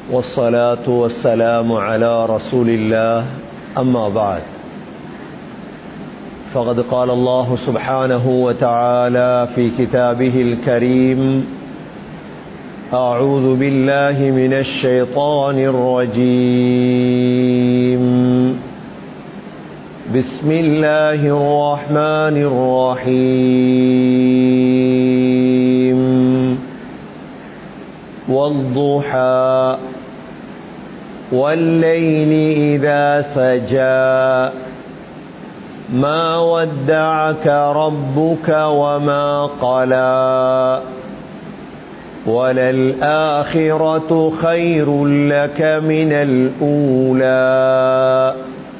والصلاة والسلام على رسول الله أما بعد فقد قال الله سبحانه وتعالى في كتابه الكريم أعوذ بالله من الشيطان الرجيم بسم الله الرحمن الرحيم والضحى والليل إذا سجى ما ودعك ربك وما قلى وللآخرة خير لك من الأولى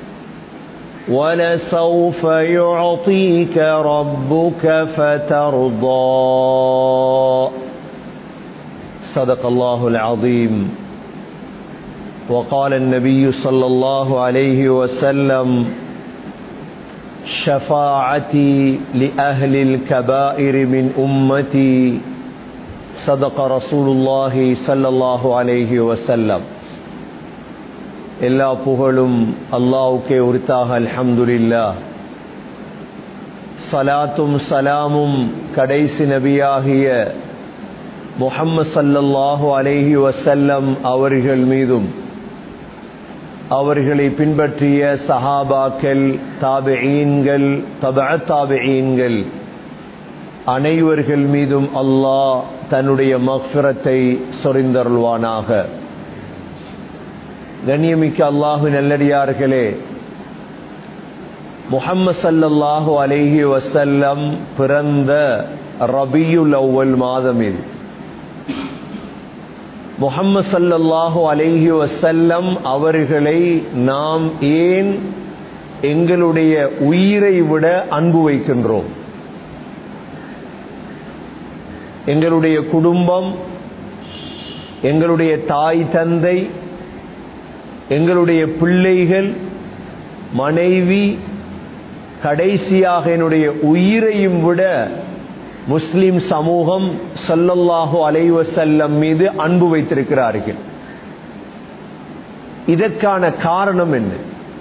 ولسوف يعطيك ربك فترضى صدق الله العظيم وقال النبي صلى الله عليه وسلم شفاعتي لأهل الكبائر من أمتي صدق رسول الله صلى الله عليه وسلم எல்லா புகழும் அல்லாவுக்கே உரித்தாக அல்ஹம்துலில்லா சலாத்தும் சலாமும் கடைசி நபியாகிய முஹம்மது சல்லல்லாஹு அலைஹி வசல்லம் அவர்கள் மீதும் அவர்களை பின்பற்றிய சஹாபாக்கள் தாபியீன்கள் தப தாபியீன்கள் அனைவர்கள் மீதும் அல்லாஹ் தன்னுடைய மக்ஃபிரத்தை சொரிந்தருள்வானாக கண்ணியமிக்க அல்லாஹு நல்லடியார்களே முஹம்மது சல்லல்லாஹு அலைஹி வசல்லம் பிறந்த ரபியுல் அவ்வல் மாதம் இது முகம்மது சல்லல்லாஹு அலைஹி வசல்லம் அவர்களை நாம் ஏன் எங்களுடைய உயிரை விட அன்பு வைக்கின்றோம் எங்களுடைய குடும்பம் எங்களுடைய தாய் தந்தை எங்களுடைய பிள்ளைகள் மனைவி கடைசியாக என்னுடைய உயிரையும் விட முஸ்லிம் சமூகம் சல்லல்லாஹு அலைவசல்லம் மீது அன்பு வைத்திருக்கிறார்கள் இதற்கான காரணம் என்ன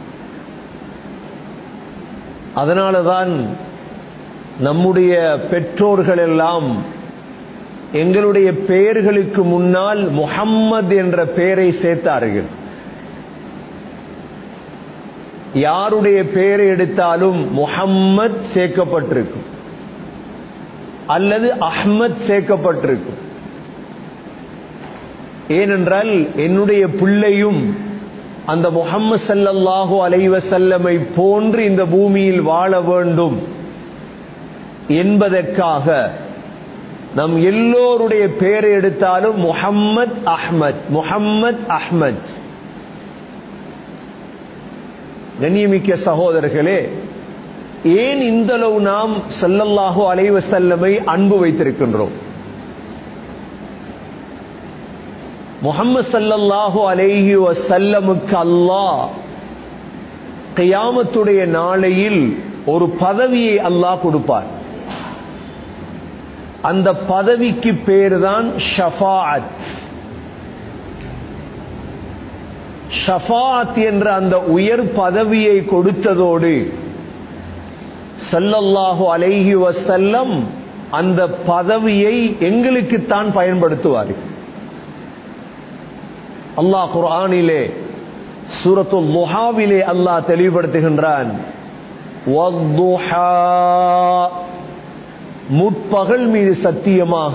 அதனாலதான் நம்முடைய பெற்றோர்கள் எல்லாம் எங்களுடைய பெயர்களுக்கு முன்னால் முஹம்மது என்ற பெயரை சேர்த்தார்கள் யாருடைய பெயரை எடுத்தாலும் முஹம்மத் சேர்க்கப்பட்டிருக்கும் அல்லது அஹ்மத் சேர்க்கப்பட்டிருக்கும் ஏனென்றால் என்னுடைய பிள்ளையும் அந்த முகம்மது சல்லல்லாஹு அலைவசல்லமை போன்று இந்த பூமியில் வாழ வேண்டும் என்பதற்காக நம் எல்லோருடைய பெயரை எடுத்தாலும் முஹம்மத் அஹ்மத் முஹம்மத் அஹ்மத் கண்ணியமிக்க சகோதரர்களே ஏன் இந்தளவு நாம் சல்லல்லாஹு அலைவசல்லமை அன்பு வைத்திருக்கின்றோம் முகம்மது சல்லல்லாஹு அலைஹி வசல்லமுக்கு அல்லாஹ் கியாமத்துடைய நாளையில் ஒரு பதவியை அல்லாஹ் கொடுப்பார் அந்த பதவிக்கு பேர் தான் ஷஃபாத் ஷஃபாத் என்ற அந்த உயர் பதவியை கொடுத்ததோடு சல்லல்லாஹு அலைஹி வசல்லம் அந்த பதவியை எங்களுக்குத்தான் பயன்படுத்துவார் அல்லாஹ் குர்ஆனிலே சூரத்து முஹாவிலே அல்லாஹ் தெளிவுபடுத்துகின்றான் முற்பகல் மீது சத்தியமாக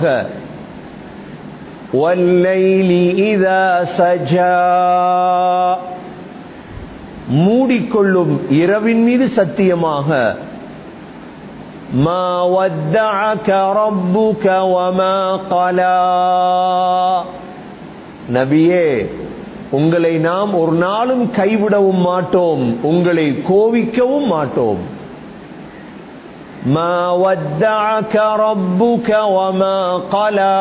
மூடிக்கொள்ளும் இரவின் மீது சத்தியமாக ما ودعك ربك وما قلى நபியே உங்களை நாம் ஒரு நாளும் கைவிடவும் மாட்டோம் உங்களை கோவிக்கவும் மாட்டோம் ما ودعك ربك وما قلى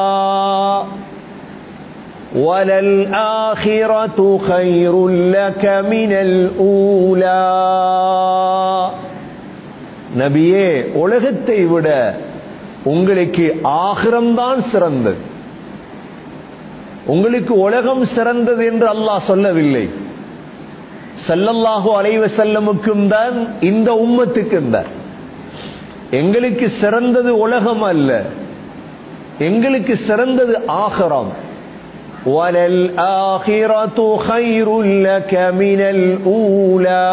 وللآخرة خير لك من الأولى நபியே உலகத்தை விட உங்களுக்கு ஆகிரம்தான் சிறந்தது உங்களுக்கு உலகம் சிறந்தது என்று அல்லாஹ் சொல்லவில்லை சல்லல்லாஹு அலைவ செல்லமுக்கும் தான் இந்த உம்மத்துக்கும் தான் எங்களுக்கு சிறந்தது உலகம் அல்ல எங்களுக்கு சிறந்தது ஆகரம் وَلَلْآخِرَةُ خَيْرٌ لَكَ مِنَ الْأُولَى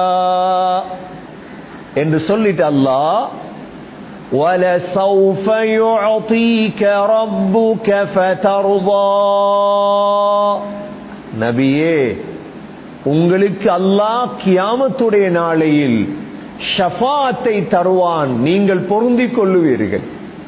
என்று சொல்லிட்டு அல்லாஹ் وَلَسَوْفَ يُعْطِيكَ رَبُّكَ فَتَرْضَى நபியே உங்களுக்கு அல்லாஹ் கியாமத்துடைய நாளையில் ஷஃபாத்தை தருவான் நீங்கள் பொருந்திக் கொள்ளுவீர்கள்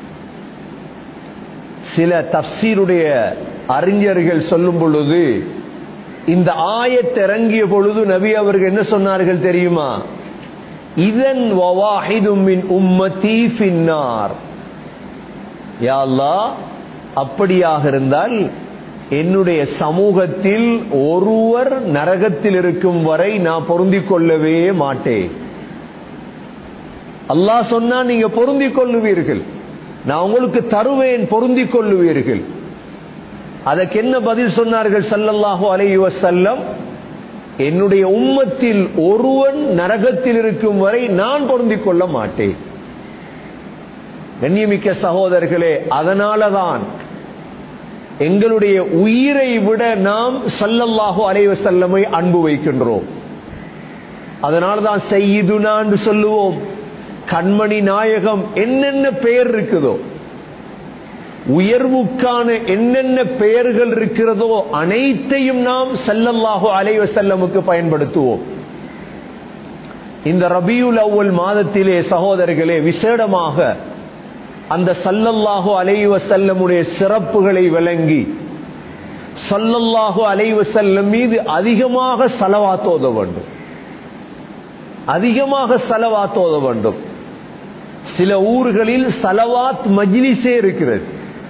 சில தப்சீருடைய அறிஞர்கள் சொல்லும் பொழுது இந்த ஆயத்தை இறங்கிய பொழுது நபி அவர்கள் என்ன சொன்னார்கள் தெரியுமா இதன் உம்மதி பின்னார் யாழ்லா அப்படியாக இருந்தால் என்னுடைய சமூகத்தில் ஒருவர் நரகத்தில் இருக்கும் வரை நான் பொருந்திக் கொள்ளவே மாட்டேன் அல்லாஹ் சொன்னா நீங்க பொருந்திக் கொள்ளுவீர்கள் நான் உங்களுக்கு தருவேன் பொருந்திக் கொள்ளுவீர்கள் அதற்கு என்ன பதில் சொன்னார்கள் சல்லல்லாஹு அலைஹி வஸல்லம் என்னுடைய உம்மத்தில் ஒருவன் நரகத்தில் இருக்கும் வரை நான் பொருந்திக் கொள்ள மாட்டேன் கண்ணியமிக்க சகோதரர்களே அதனாலதான் எங்களுடைய உயிரை விட நாம் சல்லல்லாஹு அலைஹி வஸல்லமை அன்பு வைக்கின்றோம் அதனால்தான் செய்யுதுனா என்று சொல்லுவோம் கண்மணி நாயகம் என்னென்ன பெயர் இருக்குதோ உயர்வுக்கான என்னென்ன பெயர்கள் இருக்கிறதோ அனைத்தையும் நாம் சல்லல்லாஹு அலைவ செல்லமுக்கு பயன்படுத்துவோம் இந்த ரபியுல் அவ்வல் மாதத்திலே சகோதரர்களே விசேடமாக அந்த சல்லல்லாஹு அலைவ செல்லமுடைய சிறப்புகளை விளங்கி சல்லல்லாஹு அலைவ செல்லம் மீது அதிகமாக செலவாத்தோத வேண்டும் அதிகமாக செலவாத்தோத வேண்டும் சில ஊர்களில் சலவாத் மஜிலிசே இருக்கிறது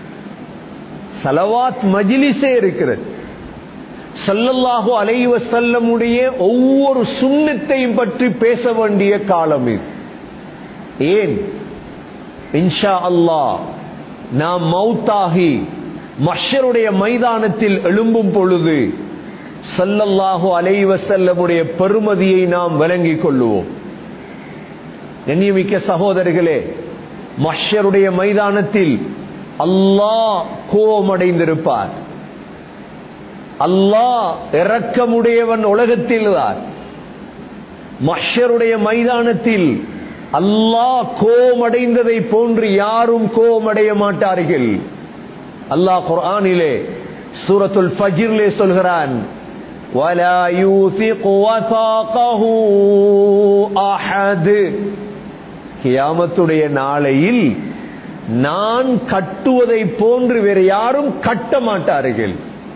சலவாத் மஜிலிசே இருக்கிறது சல்லல்லாஹு அலைவ செல்லமுடைய ஒவ்வொரு சுண்ணத்தையும் பற்றி பேச வேண்டிய காலம் இது ஏன் இன்ஷா அல்லாஹ் நாம் மௌத்தாகி மஷருடைய மைதானத்தில் எழும்பும் பொழுது சல்லல்லாஹு அலைவ செல்லமுடைய பெருமதியை நாம் விளங்கிக் கொள்ளுவோம் கண்ணியமிக்க சகோதரர்களே மஷருடைய மைதானத்தில் அல்லாஹ் கோபமடைந்திருப்பார் அல்லாஹ் இறக்கமுடையவன் உலகத்தில் தான் மஷருடைய மைதானத்தில் அல்லாஹ் கோபமடைந்ததை போன்று யாரும் கோபமடைய மாட்டார்கள் அல்லாஹ் குர்ஆனிலே சூரத்துல் ஃபஜ்ரிலே சொல்கிறான் ولا يوثق وثاقه أحد கியாமத்துடைய நாளையில் நான் கட்டுவதை போன்று வேறு யாரும் கட்ட மாட்டார்கள்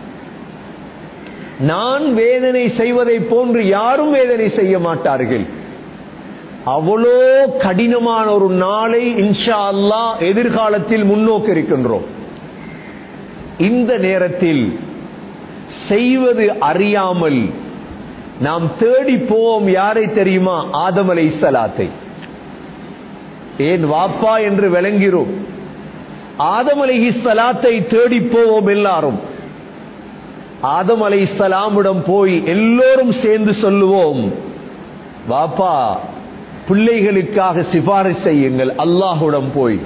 நான் வேதனை செய்வதை போன்று யாரும் வேதனை செய்ய மாட்டார்கள் அவ்வளோ கடினமான ஒரு நாளை இன்ஷா அல்லா எதிர்காலத்தில் முன்னோக்கி இருக்கின்றோம் இந்த நேரத்தில் செய்வது அறியாமல் நாம் தேடி போவோம் யாரை தெரியுமா ஆதம் அலை சலாத்தை ஏன் வாப்பா என்று விளங்கிறோம் ஆதம் அலை சலாத்தை தேடி போவோம் எல்லாரும் ஆதம் அலை சலாமிடம் போய் எல்லோரும் சேர்ந்து சொல்லுவோம் வாப்பா பிள்ளைகளுக்காக சிபாரிசு செய்யுங்கள் அல்லாஹுடன் போய்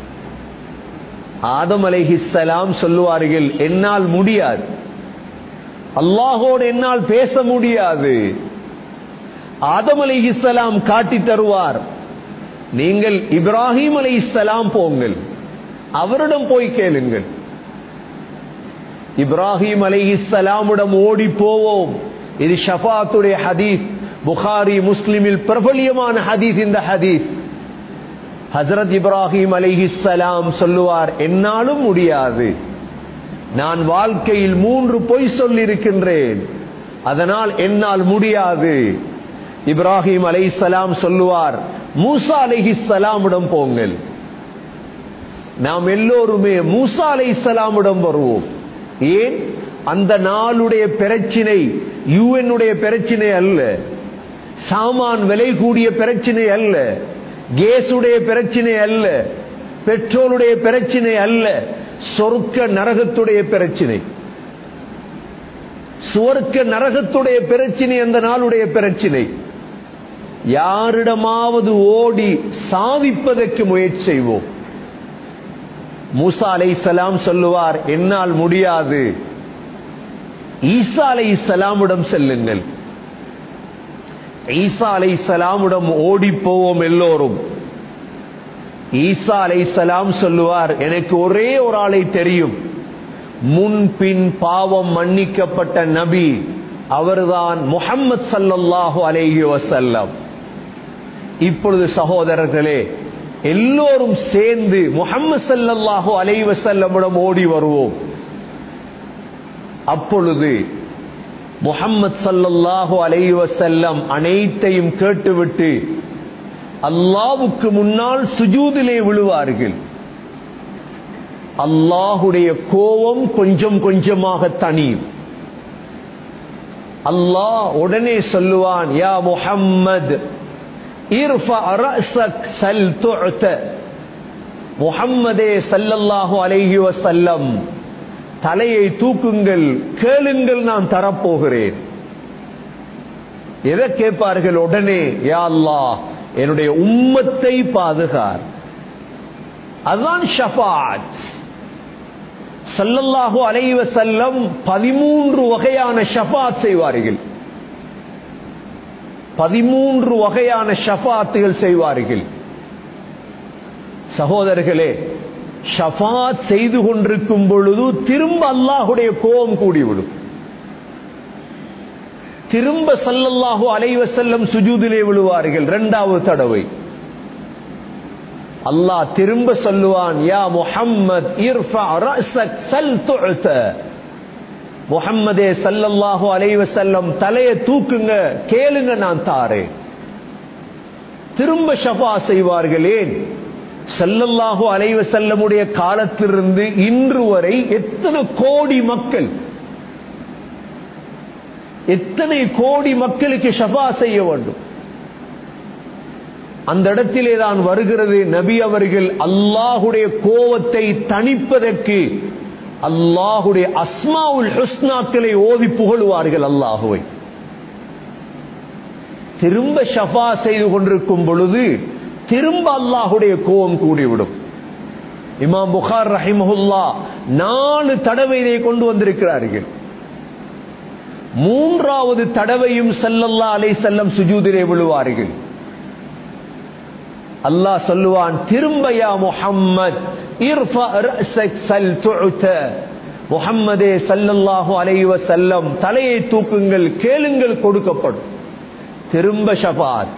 ஆதம் அலைஹிஸ்ஸலாம் சொல்லுவார்கள் என்னால் முடியாது அல்லாஹோடு என்னால் பேச முடியாது ஆதம் அலைஹிஸ்ஸலாம் காட்டி தருவார் நீங்கள் இப்ராஹிம் அலைஹிஸ்ஸலாம் போங்கள் அவரிடம் போய் கேளுங்கள் இப்ராஹிம் அலைஹிஸ்ஸலாமிடம் ஓடி போவோம் இது ஷஃபாத்துடைய ஹதீஸ் புகாரி முஸ்லிமில் பிரபலியமான ஹதீஸ் இந்த ஹதீஸ் ஹசரத் இப்ராஹிம் அலைஹிஸ்ஸலாம் சொல்லுவார் என்னாலும் முடியாது நான் வாழ்க்கையில் மூன்று பொய் சொல்லியிருக்கின்றேன் அதனால் என்னால் முடியாது இப்ராஹிம் அலைஹிஸ்ஸலாம் சொல்லுவார் மூசா அலைஹிஸ்ஸலாமிடம் போங்கள் நாம் எல்லோருமே மூசா அலைஹிஸ்ஸலாமிடம் வருவோம் ஏன் அந்த நாளுடைய பிரச்சினை யூஎன்னுடைய பிரச்சினை அல்ல சாமான் விலை கூடிய பிரச்சினை அல்ல கேஸுடைய பிரச்சினை அல்ல பெட்ரோலுடைய பிரச்சினை அல்ல சொர்க்க நரகத்துடைய பிரச்சினை சுவர்க்க நரகத்துடைய பிரச்சினை அந்த நாளுடைய பிரச்சினை யாரிடமாவது ஓடி சாதிப்பதற்கு முயற்சி செய்வோம் மூசா அலை சலாம் சொல்லுவார் என்னால் முடியாது ஈசா அலை சலாமிடம் செல்லுங்கள் ஈசா அலை சலாமிடம் ஓடி போவோம் எல்லோரும் ஈசா அலை சலாம் சொல்லுவார் எனக்கு ஒரே ஒரு ஆளை தெரியும் முன்பின் பாவம் மன்னிக்கப்பட்ட நபி அவர்தான் முகம்மது சல்லல்லாஹு அலைஹி வசல்லம் இப்பொழுது சகோதரர்களே எல்லோரும் சேர்ந்து முகம்மது சல்லல்லாஹு அலைஹி வசல்லமிடம் ஓடி வருவோம் அப்பொழுது முகம்மது சல்லல்லாஹு அலைஹி வசல்லம் அனைத்தையும் கேட்டுவிட்டு அல்லாவுக்கு முன்னால் சுஜூதிலே விழுவார்கள் அல்லாஹுடைய கோபம் கொஞ்சம் கொஞ்சமாக தனியும் அல்லாஹ் உடனே சொல்லுவான் யா முஹம்மது முஹம்மதே சல்லல்லாஹு அலைஹி வசல்லம் தலையை தூக்குங்கள் கேளுங்கள் நான் தரப்போகிறேன் எதை கேட்பார்கள் உடனே யா அல்லாஹ் என்னுடைய உம்மத்தை பாதுகார் அதுதான் ஷபாத் சல்லல்லாஹு அலைவ செல்லம் பதிமூன்று வகையான ஷபாத் செய்வார்கள் பதிமூன்று வகையான ஷபாத்துகள் செய்வார்கள் சகோதரர்களே ஷபாத் செய்து கொண்டிருக்கும் பொழுது திரும்ப அல்லாஹுடைய கோபம் கூடிவிடும் திரும்ப சல்லல்லாஹு அலைவ செல்லம் சுஜூதிலே விழுவார்கள் இரண்டாவது தடவை அல்லாஹ் திரும்ப சொல்லுவான் யா முஹம்மத் இர்ஃபா ரஅஸக் சல் துஅத முஹம்மதே ஸல்லல்லாஹு அலைஹி வஸல்லம் தலையை தூக்குங்க கேளுங்க நான் தாரேன் திரும்ப ஷஃபா செய்வார்கள் ஏன் ஸல்லல்லாஹு அலைஹி வஸல்லமுடைய காலத்திலிருந்து இன்று வரை எத்தனை கோடி மக்கள் எத்தனை கோடி மக்களுக்கு ஷஃபா செய்ய வேண்டும் அந்த இடத்திலே தான் வருகிறது நபி அவர்கள் அல்லாஹுடைய கோவத்தை தணிப்பதற்கு அல்லாஹுடைய அஸ்மாவுல் ஹுஸ்னாக்களை ஓதி புகழுவார்கள் அல்லாஹுவை திரும்ப ஷஃபா செய்து கொண்டிருக்கும் பொழுது திரும்ப அல்லாஹுடைய கோபம் கூடிவிடும் இமாம் புகார் ரஹிமஹுல்லா நாலு தடவை இதை கொண்டு வந்திருக்கிறார்கள் மூன்றாவது தடவையும் செல்லல்லா அலை செல்லம் சுஜூதிலே விழுவார்கள் அல்லாஹ் சொல்லுவான் திரும்பயா முஹம்மத் முஹம்மதே சல்லல்லாஹு அலைவ செல்லம் தலையை தூக்குங்கள் கேளுங்கள் கொடுக்கப்படும் திரும்ப ஷபாத்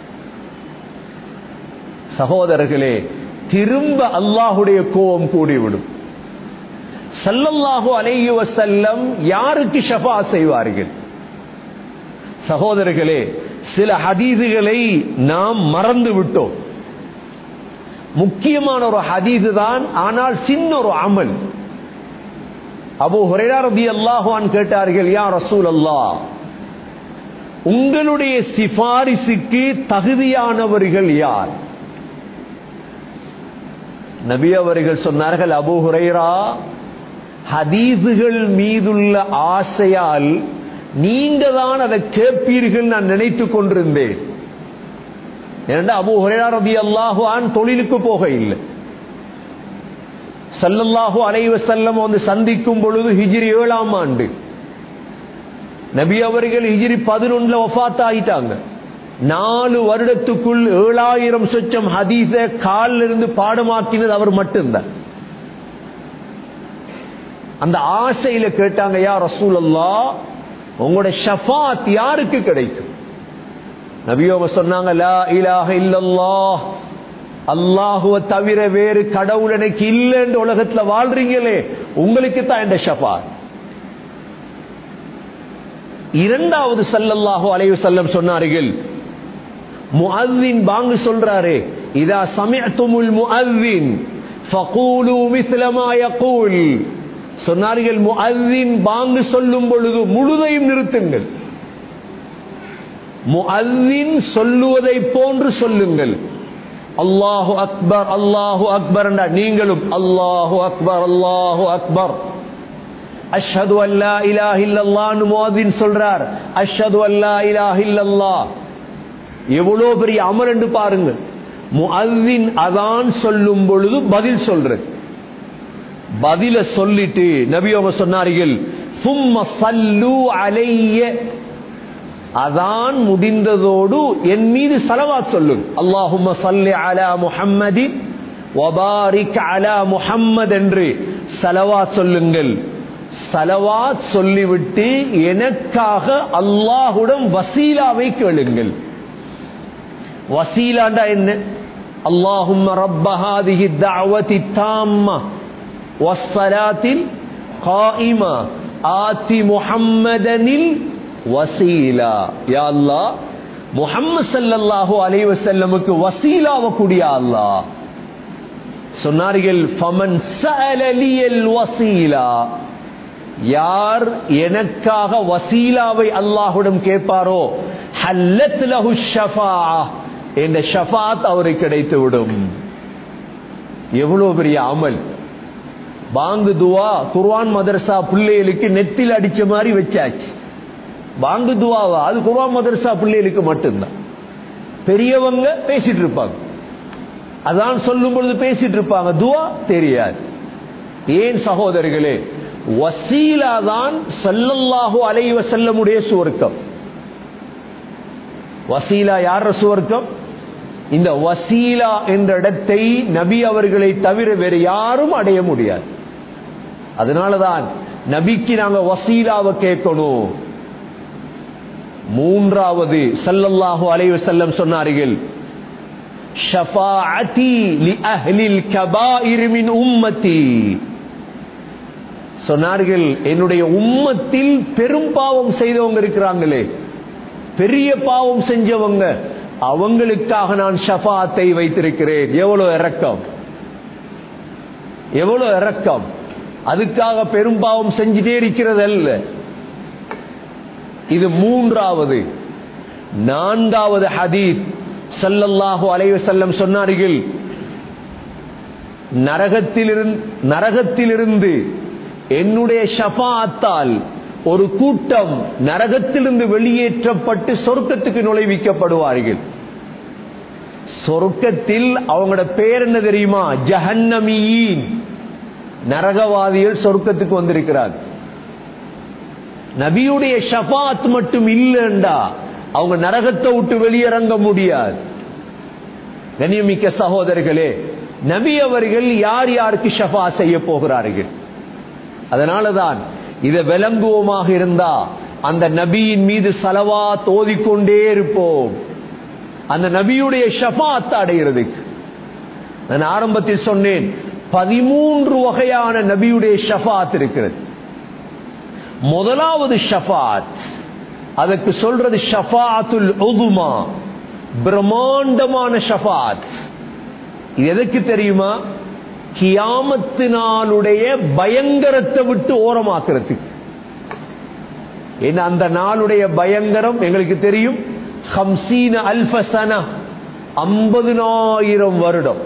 சகோதரர்களே திரும்ப அல்லாஹுடைய கோபம் கூடிவிடும் சல்லல்லாஹு அலைஹி வசல்லம் யாருக்கு ஷஃபா செய்வார்கள் சகோதரர்களே சில ஹதீதுகளை நாம் மறந்து விட்டோம் முக்கியமான ஒரு ஹதீது தான் ஆனால் சின்ன ஒரு அமல் அபு ஹுரைரா ரபி அல்லாஹான் கேட்டார்கள் யா ரசூல் அல்லாஹ் உங்களுடைய சிபாரிசுக்கு தகுதியானவர்கள் யார் நபி அவர்கள் சொன்னார்கள் அபு ஹுரைரா ஹதீசுகள் மீதுள்ள ஆசையால் நீங்க தான் அதை கேட்பீர்கள் நான் நினைத்துக் கொண்டிருந்தேன் ஏனென்றா அபு ஹுரைரா ரபி அல்லாஹுவான் தொழிலுக்கு போக இல்லை சல்லல்லாஹு அலைவ செல்லம் வந்து சந்திக்கும் பொழுது ஹிஜ்ரி ஏழாம் ஆண்டு நபி அவர்கள் ஹிஜ்ரி பதினொன்னுல ஒஃபாத் ஆயிட்டாங்க நாலு வருடத்துக்குள் ஏழாயிரம் சொச்சம் ஹதீஸ காலில் இருந்து பாடமாக்கினது அவர் மட்டும்தான் அந்த ஆசையில கேட்டாங்க யா ரசூல் அல்லா உங்களோட ஷஃபாத் யாருக்கு கிடைக்கும் நபியோம சொன்னாங்க லா இலாஹ இல்லல்லாஹ் அல்லாஹுவ தவிர வேறு கடவுள் எனக்கு இல்லைன்ற உலகத்துல வாழ்றீங்களே உங்களுக்கு தான் இந்த ஷஃபாத் இரண்டாவது சல்லல்லாஹு அலைவு செல்லம் சொன்னார்கள் முஅவ்வின் பாங்கு சொல்றாரு இதா சமயத்துமுல் முஅவ்வின் ஃபகூலு மிஸ்லமா யகூல் சொன்னார்கள் முஅவ்வின் பாங்கு சொல்லும் பொழுது முழுதையும் நிறுத்துங்கள் முஅவ்வின் சொல்லுவதை போன்று சொல்லுங்கள் அல்லாஹு அக்பர் அல்லாஹு அக்பர் நீங்களும் அல்லாஹு அக்பர் அல்லாஹு அக்பர் அஷ்ஹது அல்லா இலாஹ இல்லல்லாஹ்னு முஅத்தின் சொல்றார் அஷ்ஹது அல்லா இலாஹ இல்லல்லாஹ் எவ்வளவு பெரிய அமல் என்று பாருங்க முஅத்தின் அதான் சொல்லும் பொழுது பதில் சொல்றது பதில சொல்லிட்டு நபி அவங்க சொன்னார்கள் சும்ம சல்லு அலைய அதான் முடிந்ததோடு என் மீது சலவாத் சொல்லும் அல்லாஹும்ம சல்லி அலா முஹம்மதின் வபாரிக் அலா முஹம்மத் என்று சலவாத் சொல்லுங்கள் சலவாத் சொல்லிவிட்டு எனக்காக அல்லாஹுடன் வசீலாவை கேளுங்கள் வசீலாண்டா என்ன அல்லாஹும்ம ரப்ப ஹாதிஹி தஅவதி தாம்ம வஸ்ஸலாத்தில் காயிமா ஆதி முஹம்மதனில் வசீலா யா அல்லாஹ் முஹம்மது ஸல்லல்லாஹு அலைஹி வஸல்லமுக்கு வசீலாவ கூடிய அல்லாஹ் சொன்னார்கள் ஃபமன் சஅல லியல் வசீலா யார் எனக்காக வசீலாவை அல்லாஹ்விடம் கேட்பாரோ ஹல்லத் லஹு ஷஃபாஅ என்ற ஷஃபாத் அவருக்கு கிடைத்து விடும் எவ்வளவு பெரிய அமல் பாங்கு துவா குர்ஆன் மதரசா பிள்ளைகளுக்கு நெத்தில் அடிச்ச மாதிரி வச்சாச்சு பாங்கு துவாவா அது குர்ஆன் மதரசா பிள்ளைகளுக்கு மட்டும்தான் பெரியவங்க பேசிட்டு இருப்பாங்க அதான் சொல்லும் பொழுது பேசிட்டு இருப்பாங்க துவா தெரியாது ஏன் சகோதரர்களே வசீலா தான் சல்லல்லாஹு அலைஹி வஸல்லமுடைய சுவர்க்கம் வசீலா யார சுவர்க்கம் இந்த வசீலா என்ற இடத்தை நபி அவர்களை தவிர வேறு யாரும் அடைய முடியாது அதனாலதான் நபிக்கு நாங்க வசீலாவை கேட்கணும் மூன்றாவது சல்லல்லாஹு அலைஹி வஸல்லம் சொன்னார்கள் ஷஃபாஅதி லி அஹ்லில் கபாயிர் மின் உம்மத்தி சொன்னார்கள் என்னுடைய உம்மத்தில் பெரும் பாவம் செய்தவங்க இருக்கிறாங்களே பெரிய பாவம் செஞ்சவங்க அவங்களுக்காக நான் ஷஃபாத்தை வைத்திருக்கிறேன் எவ்வளவு இறக்கம் எவ்வளவு இறக்கம் அதுக்காக பெரும் பாவம் செஞ்சுட்டே இருக்கிறது அல்ல இது மூன்றாவது நான்காவது ஹதீஸ் சல்லல்லாஹு அலைஹி வஸல்லம் சொன்னார்கள் நரகத்திலிருந்து நரகத்திலிருந்து என்னுடைய ஷஃபாத்தால் ஒரு கூட்டம் நரகத்திலிருந்து வெளியேற்றப்பட்டு சொர்க்கத்துக்கு நுழைவிக்கப்படுவார்கள் சொர்க்கத்தில் அவங்களோட பேர் என்ன தெரியுமா ஜஹன்னமியின் நரகவாதிகள் சொர்க்கத்துக்கு வந்திருக்கிறார் நபியுடைய ஷஃபாத் மட்டும் இல்லைண்டா அவங்க நரகத்தை விட்டு வெளியிறங்க முடியாது கண்ணியமிக்க சகோதரர்களே நபி அவர்கள் யார் யாருக்கு ஷஃபா செய்ய போகிறார்கள் அதனாலதான் இதை விளங்குவோமாக இருந்தா அந்த நபியின் மீது சலவா தோதிக்கொண்டே இருப்போம் அந்த நபியுடைய ஷஃபாத் அடைகிறதுக்கு நான் ஆரம்பத்தில் சொன்னேன் பதிமூன்று வகையான நபியுடைய ஷஃபாத் இருக்கிறது முதலாவது ஷஃபாத் அதற்கு சொல்றது ஷஃபாத்துல் உதுமா பிரம்மாண்டமான ஷஃபாத் இது எதுக்கு தெரியுமா கியாமத்து நாளுடைய பயங்கரத்தை விட்டு ஓரமாக்குறதுக்கு ஏன்னா அந்த நாளுடைய பயங்கரம் எங்களுக்கு தெரியும் ஹம்சீன அல்பசனா ஐம்பதுனாயிரம் வருடம்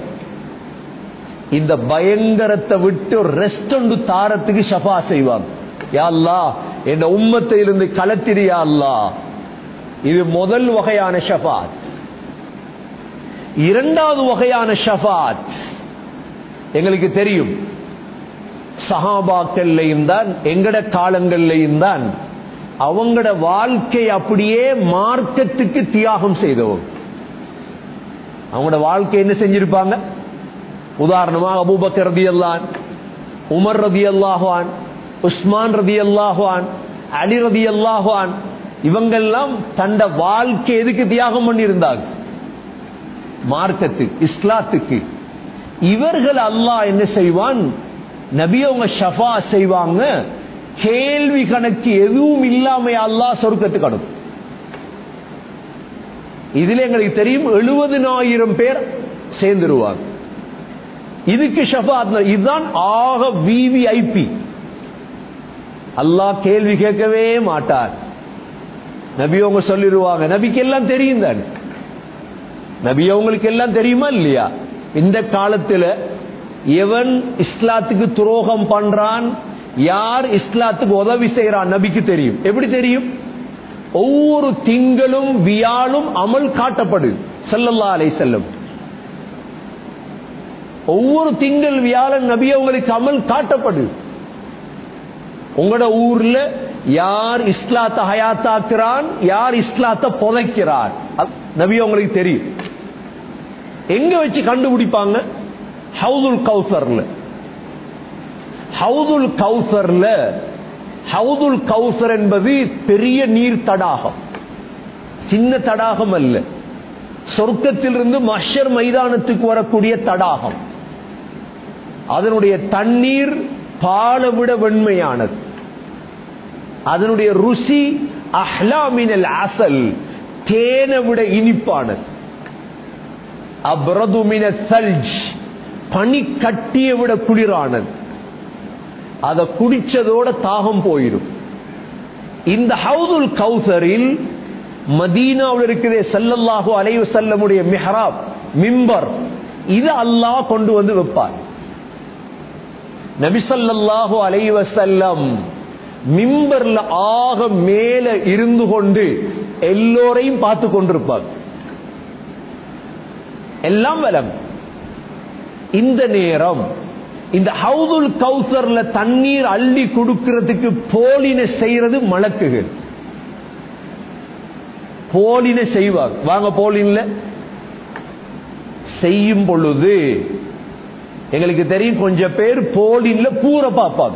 இந்த பயங்கரத்தை விட்டு ரெஸ்ட் ஒன்று தாரத்துக்கு ஷஃபா செய்வாங்க யா அல்லாஹ் என் உம்மத்திலிருந்து களத்திரியா அல்லா இது முதல் வகையான ஷஃபாத் இரண்டாவது வகையான ஷஃபாத் எங்களுக்கு தெரியும் சஹாபாக்கள்லையும் தான் எங்கட காலங்கள்லையும் தான் அவங்களோட வாழ்க்கை அப்படியே மார்க்கத்துக்கு தியாகம் செய்தவங்க அவங்களோட வாழ்க்கை என்ன செஞ்சிருப்பாங்க உதாரணமாக அபூபக்கர் ரதி அல்லான் உமர் ரதி அல்லாஹான் உஸ்மான் ரதி அல்லாஹான் அலி ரதி அல்லாஹான் இவங்கெல்லாம் தண்ட வாழ்க்கை எதுக்கு தியாகம் பண்ணியிருந்தாங்க மார்க்கத்துக்கு இஸ்லாத்துக்கு இவர்கள் அல்லாஹ் என்ன செய்வான் நபி அவங்க ஷஃபா செய்வாங்க கேள்வி கணக்கு எதுவும் இல்லாம அல்லாஹ் சொர்க்கத்துக்கு அனுப்பும் இதுல எங்களுக்கு தெரியும் எழுபதுனாயிரம் பேர் சேர்ந்துருவாங்க இதுக்கு ஷஃபாத் இதுதான் ஆக விவிஐபி அல்லாஹ் கேள்வி கேட்கவே மாட்டார் நபி அவங்க சொல்லிடுவாங்க நபிக்கு எல்லாம் தெரியும் தான் நபி அவங்களுக்கு எல்லாம் தெரியுமா இல்லையா இந்த காலத்துல எவன் இஸ்லாத்துக்கு துரோகம் பண்றான் யார் இஸ்லாத்துக்கு உதவி செய்யறான் நபிக்கு தெரியும் எப்படி தெரியும் ஒவ்வொரு திங்களும் வியாழும் அமல் காட்டப்படுது ஸல்லல்லாஹு அலைஹி செல்லும் ஒவ்வொரு திங்கள் வியாழன் நபி அவங்களுக்கு அமல் காட்டப்படுது உங்களோட ஊர்ல யார் இஸ்லாத்தை ஹயாத்தாக்குறான் யார் இஸ்லாத்தை புதைக்கிறார் அது நபி அவங்களுக்கு தெரியும் எங்க வச்சு கண்டுபிடிப்பாங்க ஹவுதுல் கௌசர்ல ஹவுதுல் கௌசர்ல ஹவுதுல் கௌசர் என்பது பெரிய நீர் தடாகம் சின்ன தடாகம் அல்ல சொர்க்கத்திலிருந்து மஷர் மைதானத்துக்கு வரக்கூடிய தடாகம் அதனுடைய தண்ணீர் பாலை விட வெண்மையானது அதனுடைய ருசி அஹ்லாமினல் அசல் தேனை விட இனிப்பானது அப்ரதுமின சல்ஜ் பனி கட்டிய விட குளிரானது அதை குடிச்சதோட தாகம் போயிடும் இந்த ஹவுதுல் கௌசரில் மதீனாவில் இருக்கிற சல்லல்லாஹு அலைவு செல்லமுடைய மிஹராப் மிம்பர் இது அல்லாஹ் கொண்டு வந்து வைப்பார் நபிசல்லாஹு அலைவ செல்லம் மிம்பர்ல ஆக மேல இருந்து கொண்டு எல்லோரையும் பார்த்து கொண்டிருப்பார் எல்லாம் வலம் இந்த நேரம் இந்த ஹவுதுல் கௌசர்ல தண்ணீர் அள்ளி கொடுக்கிறதுக்கு போலின செய்யறது மலக்குகள் போலின செய்வாங்க வாங்க போலின்ல செய்யும் பொழுது எங்களுக்கு தெரியும் கொஞ்சம் பேர் போலின்ல பூர பார்ப்பாங்க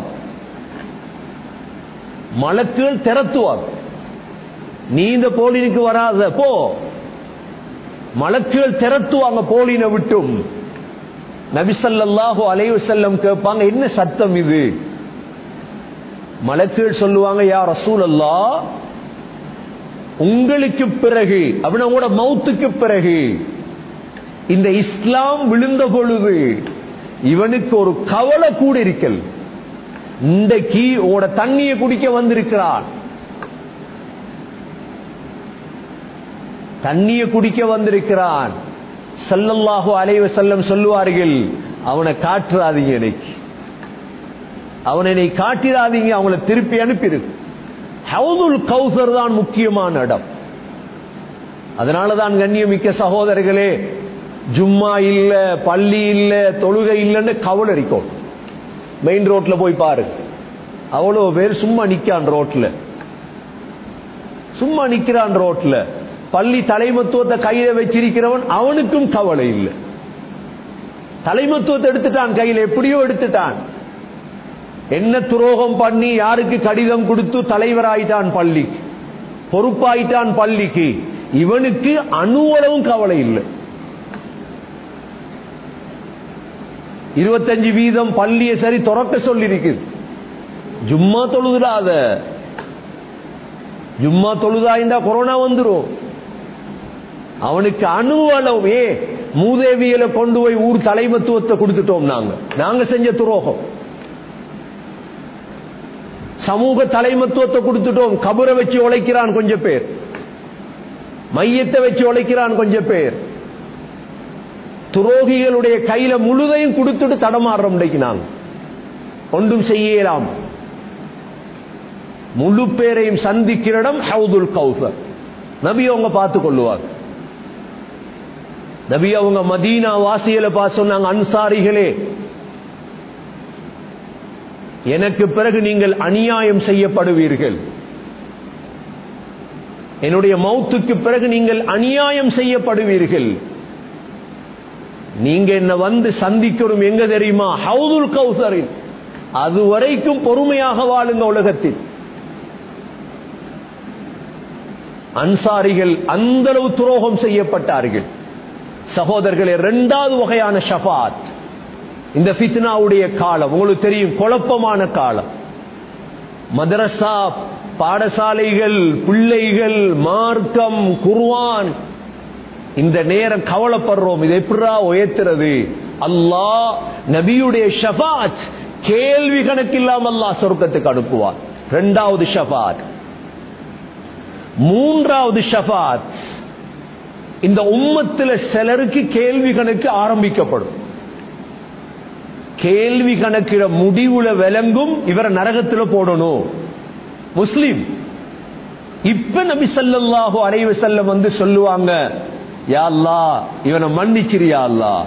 மலக்குகள் திறத்துவாங்க நீ இந்த போலினுக்கு வராத போ மலக்குகள் திறத்துவாங்க போலினை விட்டும் நபிசல்லாஹு அலைவு செல்லம் கேட்பாங்க என்ன சத்தம் இது மலக்குகள் சொல்லுவாங்க யா ரசூல் அல்லா உங்களுக்கு பிறகு அப்படின்னா உங்களோட மௌத்துக்கு பிறகு இந்த இஸ்லாம் விழுந்த பொழுது இவனுக்கு ஒரு கவலை கூட இருக்கல் இன்றைக்கு உங்களோட தண்ணியை குடிக்க வந்திருக்கிறான் தண்ணியை குடிக்க வந்திருக்கிறான் சல்லல்லாஹு அலைவ செல்லம் சொல்லுவார்கள் அவனை காட்டுறாதீங்க எனக்கு அவனை நீ காட்டிடாதீங்க அவங்கள திருப்பி அனுப்பிடு ஹவுதுல் கௌசர் தான் முக்கியமான இடம் அதனாலதான் கண்ணியமிக்க சகோதரர்களே ஜும்மா இல்ல பள்ளி இல்ல தொழுகை இல்லைன்னு கவலை இருக்கும் மெயின் ரோட்ல போய் பாரு அவ்வளவு பேர் சும்மா நிக்கான் ரோட்ல சும்மா நிக்கிறான் ரோட்ல பள்ளி தலைமத்துவத்தை கையில வச்சிருக்கிறவன் அவனுக்கும் கவலை இல்லை தலைமத்துவத்தை எடுத்துட்டான் கையில எப்படியோ எடுத்துட்டான் என்ன துரோகம் பண்ணி யாருக்கு கடிதம் கொடுத்து தலைவராயிட்டான் பள்ளிக்கு பொறுப்பாயிட்டான் பள்ளிக்கு இவனுக்கு அணுவளவும் கவலை இல்லை இருபத்தஞ்சு வீதம் பள்ளியை சரி துறக்க சொல்லி இருக்குது ஜும்மா தொழுதுடாத ஜும்மா தொழுதாய்ந்தா கொரோனா வந்துரும் அவனுக்கு அணுவளவு ஏ மூதேவியலை கொண்டு போய் ஊர் தலைமத்துவத்தை கொடுத்துட்டோம் நாங்க நாங்க செஞ்ச துரோகம் சமூக தலைமத்துவத்தை கொடுத்துட்டோம் கபரை வச்சு உழைக்கிறான் கொஞ்சம் பேர் மையத்தை வச்சு உழைக்கிறான் கொஞ்சம் பேர் துரோகிகளுடைய கையில முழுதையும் கொடுத்துட்டு தடமாறுறோம் இன்றைக்கு நாங்க ஒன்றும் செய்யலாம் முழு பேரையும் சந்திக்கிற இடம் ஹவுதுல் கௌசர் நபி அவங்க பார்த்து கொள்ளுவார் நபி அவங்க மதீனா வாசிகளை பார்த்து சொன்னாங்க அன்சாரிகளே எனக்கு பிறகு நீங்கள் அநியாயம் செய்யப்படுவீர்கள் என்னுடைய மௌத்துக்கு பிறகு நீங்கள் அநியாயம் செய்யப்படுவீர்கள் நீங்க என்ன வந்து சந்திக்கணும் எங்க தெரியுமா ஹவுதுல் கௌசரில் அது வரைக்கும் பொறுமையாக வாழுங்க உலகத்தில் அன்சாரிகள் அந்த அளவு துரோகம் செய்யப்பட்டார்கள் சகோதரர்களே இரண்டாவது வகையான ஷபாத் இந்த ஃபித்னாவுடைய காலம் உங்களுக்கு தெரியும் குழப்பமான காலம் மதரசா பாடசாலைகள் பிள்ளைகள் மார்க்கம் குர்வான் இந்த நேரம் கவலைப்படுறோம் இது எப்படா உயர்த்துறது அல்லாஹ் நபியுடைய ஷபாத் கேள்வி கணக்கு இல்லாம அல்லாஹ் சொர்க்கத்துக்கு அனுப்புவார் இரண்டாவது ஷபாத் மூன்றாவது ஷபாத் இந்த உம்மத்துல சிலருக்கு கேள்வி கணக்கு ஆரம்பிக்கப்படும் கேள்வி கணக்கிட முடிவுல விளங்கும் இவரை நரகத்துல போடணும் முஸ்லிம் இப்ப நபி ஸல்லல்லாஹு அலைஹி வஸல்லம் வந்து சொல்லுவாங்க யா அல்லாஹ் இவனை மன்னிச்சிரியா அல்லாஹ்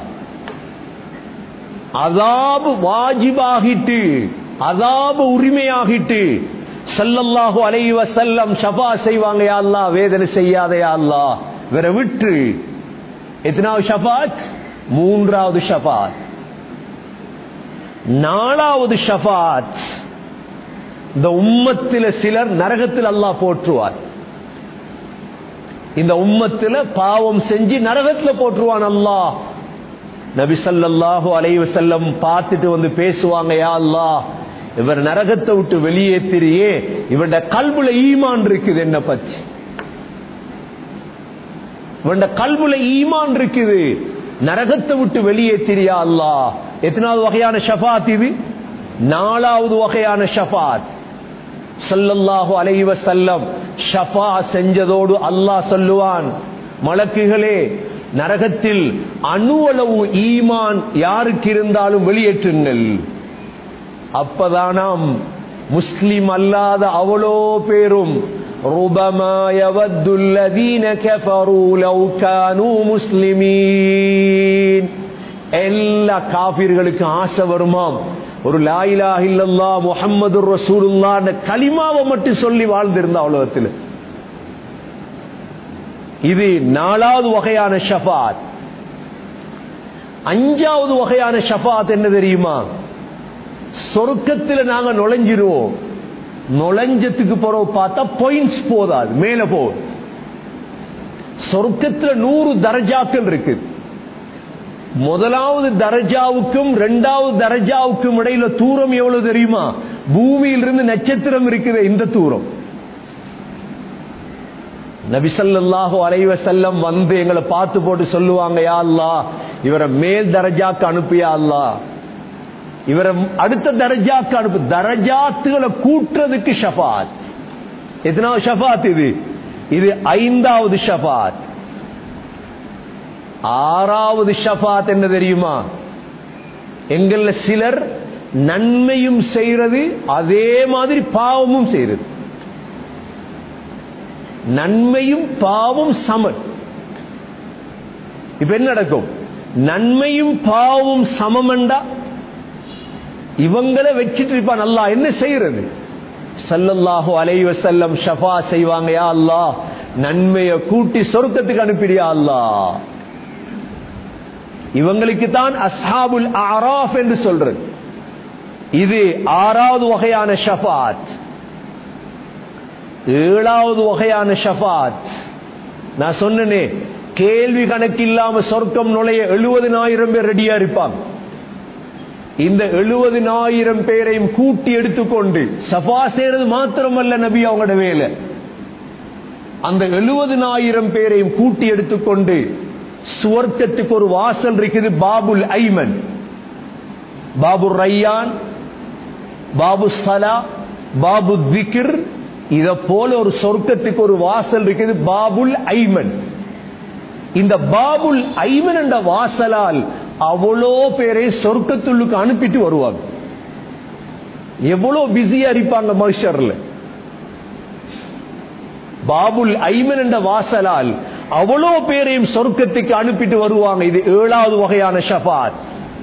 அதாபு வாஜிபாகிட்டு அதாபு உரிமையாகிட்டு ஸல்லல்லாஹு அலைஹி வஸல்லம் ஷஃபா செய்வாங்க யா அல்லாஹ் வேதனை செய்யாத யா அல்லாஹ் வேற விட்டு எத்தனாவது ஷஃபாத் மூன்றாவது ஷஃபாத் நாலாவது ஷஃபாத் இந்த உம்மத்தில சிலர் நரகத்தில் அல்லாஹ் போற்றுவார் இந்த உம்மத்தில பாவம் செஞ்சு நரகத்துல போற்றுவான் அல்லாஹ் நபி ஸல்லல்லாஹு அலைஹி வஸல்லம் பார்த்துட்டு வந்து பேசுவாங்க யா அல்லாஹ் இவர் நரகத்தை விட்டு வெளியேற்றிரியே இவருடைய கல்புல ஈமான் இருக்குது என்ன பத்தி இவருடைய கல்புல ஈமான் இருக்குது நரகத்தை விட்டு வெளியேற்றிரியா அல்லாஹ் எத்தனாவது வகையான ஷஃபாத் இது நாலாவது வகையான ஷஃபாத் ஸல்லல்லாஹு அலைஹி வஸல்லம் ஷஃபா செஞ்சதோடு அல்லாஹ் சொல்லுவான் மலக்குகளே நரகத்தில் அணுவளவு ஈமான் யாருக்கு இருந்தாலும் வெளியேற்றுங்கள் அப்பதானாம் முஸ்லிம் அல்லாத அவ்வளோ பேரும் ربما يود الذين كفروا لو كانوا مسلمين எல்லா காபிர்களுக்கு ஆசை வருமாம் ஒரு லாயிலா இல்லல்லா முஹம்மது ரசூலுல்லா கலிமாவை மட்டும் சொல்லி வாழ்ந்திருந்தா உலகத்தில் இது நாலாவது வகையான ஷஃபாத் அஞ்சாவது வகையான ஷஃபாத் என்ன தெரியுமா சொர்க்கத்தில் நாங்க நுழைஞ்சிருவோம் நுழைஞ்சத்துக்கு பிறகு பார்த்தா பாயிண்ட்ஸ் போதாது மேல போகுது சொர்க்கத்தில் நூறு தரஜாக்கள் இருக்கு முதலாவது தரஜாவுக்கும் இரண்டாவது தரஜாவுக்கும் இடையில தூரம் எவ்வளவு தெரியுமா பூமியிலிருந்து நட்சத்திரம் இருக்குது இந்த தூரம் நபிசல்லாஹு அலைவ செல்லம் வந்து எங்களை பார்த்து போட்டு சொல்லுவாங்க யா அல்லா இவரை மேல் தரஜாக்கு அனுப்பியா அல்லா இவரை அடுத்த தரஜாக்கு அனுப்பு தரஜாத்துகளை கூட்டுறதுக்கு ஷஃபாத் எத்தனாவது ஷஃபாத் இது இது ஐந்தாவது ஷஃபாத் ஆறாவது ஷஃபாத் என்ன தெரியுமா எங்கள சிலர் நன்மையும் செய்யறது அதே மாதிரி பாவமும் செய்யறது நன்மையும் பாவம் சமன் இப்ப என்ன நடக்கும் நன்மையும் பாவமும் சமமண்டா இவங்களை வச்சிட்டு இருப்பான் அல்லா என்ன செய்யறது சல்லல்லாஹு அலைவ செல்லம் ஷஃபா செய்வாங்க யா அல்லா நன்மைய கூட்டி சொர்க்கத்துக்கு அனுப்பிடியா அல்லா இவங்களுக்கு தான் அஸ்ஹாபுல் ஆராஃப் என்று சொல்றது இது ஆறாவது வகையான ஷஃபாத் ஏழாவது வகையான ஷஃபாத் நான் சொன்னனே கேள்வி கணக்கு இல்லாம சொர்க்கம் நுழைய எழுபதினாயிரம் பேர் ரெடியா இருப்பாங்க இந்த எழுபதினாயிரம் பேரையும் கூட்டி எடுத்துக்கொண்டு சஃபா செய்யறது மாத்திரமல்ல நபி அவங்களோட வேலை அந்த எழுபதினாயிரம் பேரையும் கூட்டி எடுத்துக்கொண்டு சுவர்க்கத்துக்கு ஒரு வாசல் இருக்குது பாபுல் ஐமன் பாபு ரையான் பாபு சலா பாபு திகிர் இத போல ஒரு சொர்க்கத்துக்கு ஒரு வாசல் இருக்குது பாபுல் ஐமன் இந்த பாபுல் ஐமன் என்ற வாசலால் அவ்வளோ பேரை சொர்க்கத்துள்ளுக்கு அனுப்பிட்டு வருவாங்க எவ்வளவு பிஸியா இருப்பாங்க மனுஷர்ல பாபுல் ஐமன் என்ற வாசலால் அவ்வளோ பேரையும் சொர்க்கத்துக்கு அனுப்பிட்டு வருவாங்க இது ஏழாவது வகையான ஷபாத்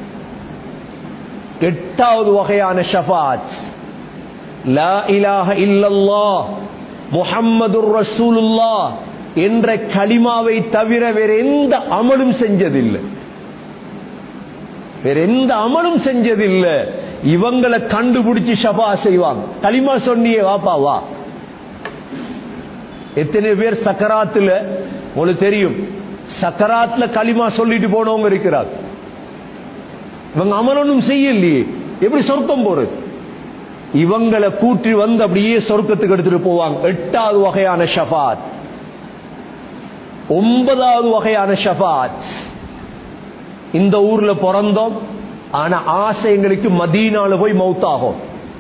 எட்டாவது வகையான ஷபாத் லா இலாஹ இல்லல்லா முஹம்மதுர் ரசூலுல்லா என்ற கலிமாவை தவிர வேற எந்த அமலும் செஞ்சதில்லை வேற எந்த அமலும் செஞ்சதில்லை இவங்களை கண்டுபிடிச்சு ஷபா செய்வாங்க களிமா சொன்னியே வாப்பா வா எத்தனை பேர் சக்கராத்துல உங்களுக்கு தெரியும் சக்கராத்துல களிமா சொல்லிட்டு போனவங்க இருக்கிறார் இவங்க அமலனும் செய்யலையே எப்படி சொர்க்கம் போறது இவங்களை கூட்டி வந்து அப்படியே சொர்க்கத்துக்கு எடுத்துட்டு போவாங்க எட்டாவது வகையான ஷபாத் ஒன்பதாவது வகையான ஷபாத் இந்த ஊர்ல பிறந்தோம் ஆனா ஆசை எங்களுக்கு மதீனால போய் மௌத்தாகும்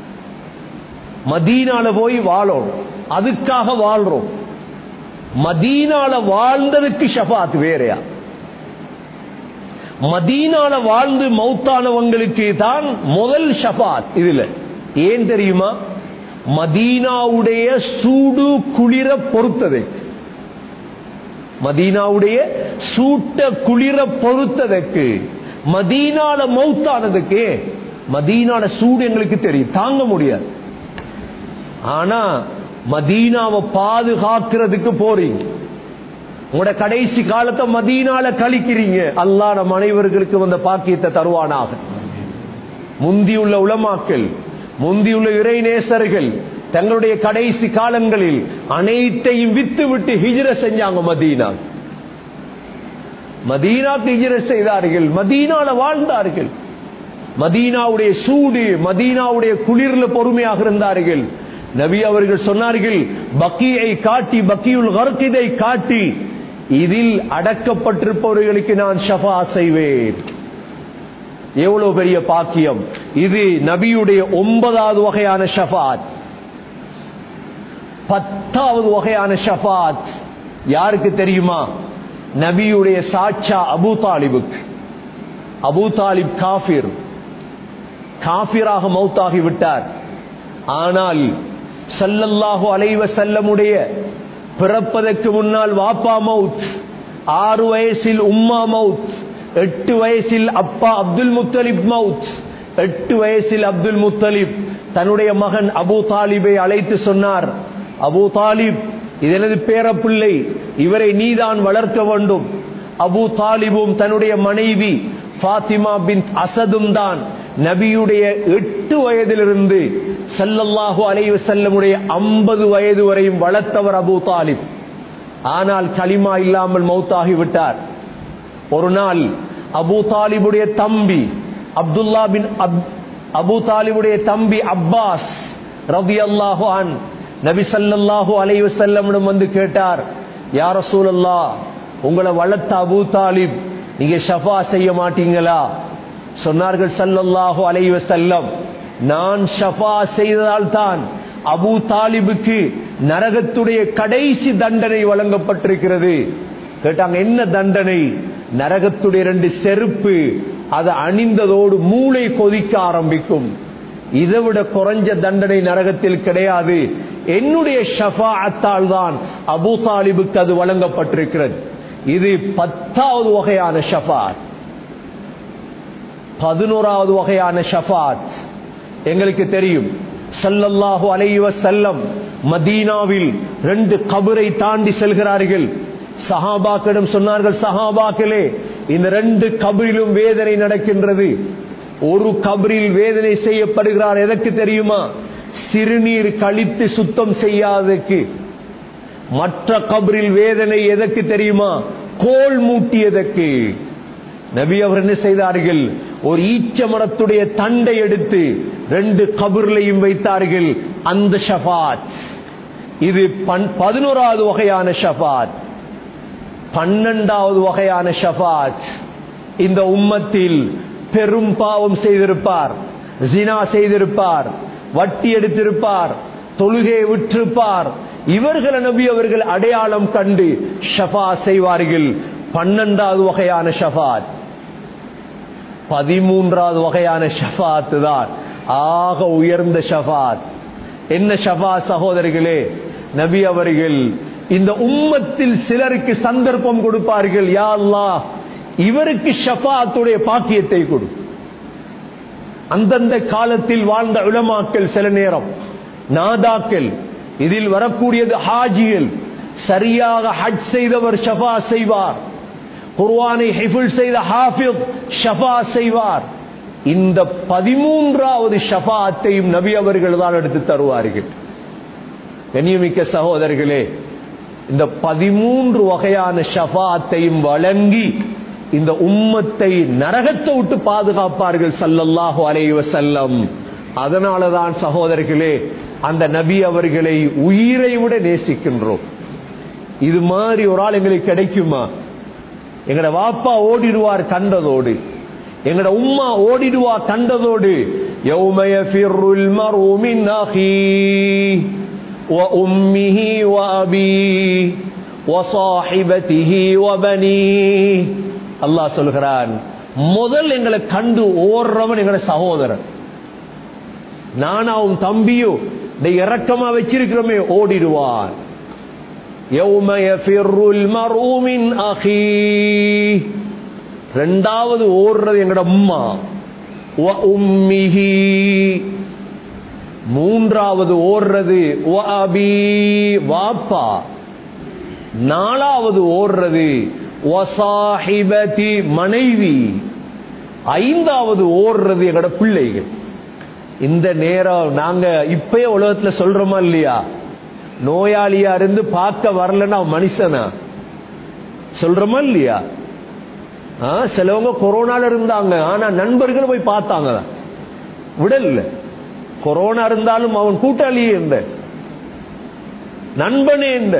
மதீனால போய் வாழோம் அதுக்காக வாழ்றோம் மதீனால வாழ்ந்ததுக்கு ஷபாத் வேறையா மதீனால வாழ்ந்து மௌத்தானவங்களுக்கு தான் முதல் ஷபாத் இதுல ஏன் தெரியுமா மதீனாவுடைய சூடு குளிர பொறுத்தது மதீனாவுடைய சூட்ட குளிர பொறுத்ததற்கு மதீனால மௌத்தானதுக்கு மதீனால சூடு எங்களுக்கு தெரியும் தாங்க முடியாது ஆனா மதீனாவை பாதுகாக்கிறதுக்கு போறீங்க உங்களோட கடைசி காலத்தை மதீனால கழிக்கிறீங்க அல்லா நம் அனைவர்களுக்கு வந்த பாக்கியத்தை தருவானாக முந்தியுள்ள உளமாக்கல் முந்தியுள்ள இறை நேசர்கள் தங்களுடைய கடைசி காலங்களில் அனைத்தையும் வித்து விட்டு ஹிஜ்ர செஞ்சாங்க மதீனா மதீனாக்கு ஹிஜ்ர செய்தார்கள் மதீனால வாழ்ந்தார்கள் மதீனாவுடைய சூடு மதீனாவுடைய குளிர்ல பொறுமையாக இருந்தார்கள் நபி அவர்கள் சொன்னார்கள் பக்கியை காட்டி பக்கியுல் கர்கிதை காட்டி இதில் அடக்கப்பட்டிருப்பவர்களுக்கு நான் ஷஃபா செய்வேன் எவ்வளவு பெரிய பாக்கியம் இது நபியுடைய ஒன்பதாவது வகையான ஷஃபாத் பத்தாவது வகையான ஷஃபாத் யாருக்கு தெரியுமா நபியுடைய சாட்சா அபு தாலிபுக்கு அபு தாலிப் காபிர் காபிராக மௌத்தாகி விட்டார் ஆனால் சல்லல்லாஹு அலைவ செல்லமுடைய பிறப்பதற்கு முன்னால் வாப்பா மவுத் ஆறு வயசில் உம்மா மவுத் எட்டு வயசில் அப்பா அப்துல் முத்தலிப் மவுத் எட்டு வயசில் அப்துல் முத்தலிப் தன்னுடைய மகன் அபு தாலிபை அழைத்து சொன்னார் அபு தாலிப் இதனது பேரப்பிள்ளை இவரை நீதான் வளர்க்க வேண்டும் அபு தாலிபும் தன்னுடைய மனைவி பாத்திமா பின் அசதும் தான் நபியுடைய எட்டு வயதிலிருந்து சல்லல்லாஹு அலைவு செல்லமுடைய ஐம்பது வயது வரையும் வளர்த்தவர் அபு தாலிப் ஆனால் களிமா இல்லாமல் மௌத்தாகி விட்டார் ஒரு நாள் அபு தாலிபுடைய தம்பி அப்துல்லா பின் அபு தாலிபுடைய தம்பி அப்பாஸ் ரவி அல்லாஹான் நபி சல்லாஹூ அலைவு செல்லமிடம் வந்து கேட்டார் யார சூழல்லா உங்களை வளர்த்த அபு தாலிப் நீங்க ஷஃபா செய்ய மாட்டீங்களா சொன்னார்கள் சல்லல்லாஹு அலைவ செல்லம் நான் ஷஃபா செய்ததால் தான் அபு தாலிபுக்கு நரகத்துடைய கடைசி தண்டனை வழங்கப்பட்டிருக்கிறது கேட்டாங்க என்ன தண்டனை நரகத்துடைய ரெண்டு செருப்பு அதை அணிந்ததோடு மூளை கொதிக்க ஆரம்பிக்கும் இதை விட குறைஞ்ச தண்டனை நரகத்தில் கிடையாது என்னுடைய ஷஃபாத்தால் தான் அபு தாலிபுக்கு அது வழங்கப்பட்டிருக்கிறது இது பத்தாவது வகையான ஷஃபாத் பதினோராவது வகையான ஷஃபாத் எங்களுக்கு தெரியும் சல்லல்லாஹு அலைவ செல்லம் மதீனாவில் ரெண்டு கபரை தாண்டி செல்கிறார்கள் சஹாபாக்களிடம் சொன்னார்கள் சஹாபாக்களே இந்த ரெண்டு கபரிலும் வேதனை நடக்கின்றது ஒரு கபரில் வேதனை செய்யப்படுகிறார் எதற்கு தெரியுமா சிறுநீர் கழித்து சுத்தம் செய்யாததுக்கு மற்ற கபரில் வேதனை எதற்கு தெரியுமா கோல் மூட்டியதற்கு நபி அவர் என்ன செய்தார்கள் ஒரு ஈச்ச மரத்துடைய தண்டை எடுத்து ரெண்டு கபர்லையும் வைத்தார்கள் அந்த ஷபாத் இது பதினோராவது வகையான ஷபாத் பன்னெண்டாவது வகையான ஷபாத் இந்த உம்மத்தில் பெரும் பாவம் செய்திருப்பார் ஜினா செய்திருப்பார் வட்டி எடுத்திருப்பார் தொழுகையை விற்றிருப்பார் இவர்கள் நபி அவர்கள் அடையாளம் கண்டு ஷபா செய்வார்கள் பன்னெண்டாவது வகையான ஷபாத் பதிமூன்றாவது வகையான ஷபாத் தான் ஆக உயர்ந்த ஷபாத் என்ன ஷபா சகோதரிகளே நபி அவர்கள் இந்த உம்மத்தில் சிலருக்கு சந்தர்ப்பம் கொடுப்பார்கள் யா அல்லாஹ் இவருக்கு ஷபாத்துடைய பாக்கியத்தை கொடு அந்தந்த காலத்தில் வாழ்ந்த உலமாக்கள் சில நேரம் நாதாக்கள் இதில் வரக்கூடியது ஹாஜிகள் சரியாக ஹஜ் செய்தவர் ஷபா செய்வார் குர்வானை ஹிஃபுல் செய்த ஹாஃபித் ஷபா செய்வார் இந்த பதிமூன்றாவது ஷபாத்தையும் நபி அவர்கள் தான் எடுத்து தருவார்கள் கண்ணியமிக்க சகோதரர்களே இந்த பதிமூன்று வகையான ஷபாத்தையும் வழங்கி இந்த உம்மத்தை நரகத்தை விட்டு பாதுகாப்பார்கள் சல்லல்லாஹு அலைவ செல்லம் அதனாலதான் சகோதரர்களே அந்த நபி அவர்களை உயிரை விட நேசிக்கின்றோம் இது மாதிரி ஒரு ஆள் எங்களுக்கு கிடைக்குமா எங்கட வாப்பா ஓடிடுவார் கண்டதோடு எங்கட உம்மா ஓடிடுவா கண்டதோடு யௌமய ஃபிர்ருல் மர்உ மின் அஹீ وأمه وأبيه وصاحبته وبنيه அல்லாஹ் சொல்கிறான் முதல் எங்களை கண்டு ஓடுறவன் எங்களை சகோதரன் நானாவும் தம்பியும் இந்த இறக்கமா வச்சிருக்கிறோமே ஓடிடுவான் يوم يفر المرء من أخيه ரெண்டாவது ஓடுறது எங்கட அம்மா வ உம்மிஹி மூன்றாவது ஓடுறது வ அபி வாப்பா நாலாவது ஓடுறது வ சாஹிபதி மனைவி ஐந்தாவது ஓடுறது எங்கட பிள்ளைகள் இந்த நேரம் நாங்க இப்பயே உலகத்துல சொல்றோமா இல்லையா நோயாளியா இருந்து பார்க்க வரலன்னா அவன் மனுஷனா சொல்றோமா இல்லையா ஆ, சிலவங்க கொரோனால இருந்தாங்க ஆனா நண்பர்கள் போய் பார்த்தாங்க விடல கொரோனா இருந்தாலும் அவன் கூட்டாளியே இருந்த நண்பனே இருந்த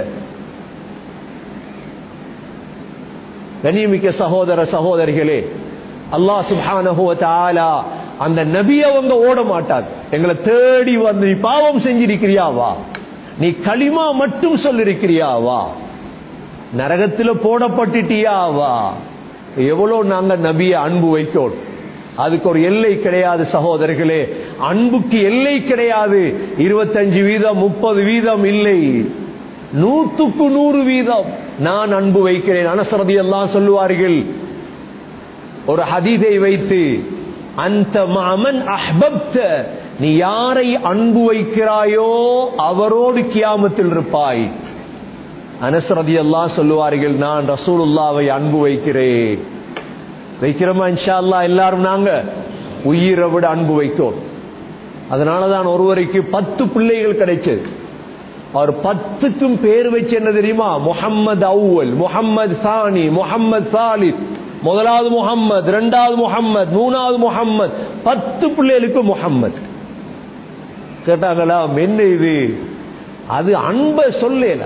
கண்ணியமிக்க சகோதர சகோதரிகளே அல்லாஹ் சுப்ஹானஹு வ தஆலா அந்த நபி அவங்க ஓட மாட்டார் எங்களை தேடி வந்து நீ பாவம் செஞ்சிருக்கிறியாவா நீ களிமா மட்டும் சொல்லிருக்கிறியாவா நரகத்துல போடப்பட்டுட்டியாவா எவ்வளவு நாங்க நபிய அன்பு வைக்கோம் அதுக்கு ஒரு எல்லை கிடையாது சகோதரர்களே அன்புக்கு எல்லை கிடையாது இருபத்தஞ்சு வீதம் முப்பது வீதம் இல்லை நூத்துக்கு நூறு வீதம் நான் அன்பு வைக்கிறேன் அனசரதி எல்லாம் சொல்லுவார்கள் ஒரு ஹதீதை வைத்து அந்த மாமன் அஹ்பப்த நீ யாரை அன்பு வைக்கிறாயோ அவரோடு கியாமத்தில் இருப்பாய் அனசரதி எல்லாம் சொல்லுவார்கள் நான் ரசூலுல்லாவை அன்பு வைக்கிறேன் வைக்கிறோமா இன்ஷா அல்லாஹ் எல்லாரும் நாங்க உயிரை விட அன்பு வைக்கும் அதனாலதான் ஒருவருக்கு பத்து பிள்ளைகள் கிடைச்சது அவர் பத்துக்கும் பேர் வச்சு என்ன தெரியுமா முஹம்மது அவ்வல் முஹம்மது சானி முஹம்மது சாலித் முதலாவது முஹம்மது இரண்டாவது முஹம்மது மூணாவது முஹம்மது பத்து பிள்ளைகளுக்கு முஹம்மது கேட்டாங்களா என்ன இது அது அன்பை சொல்லல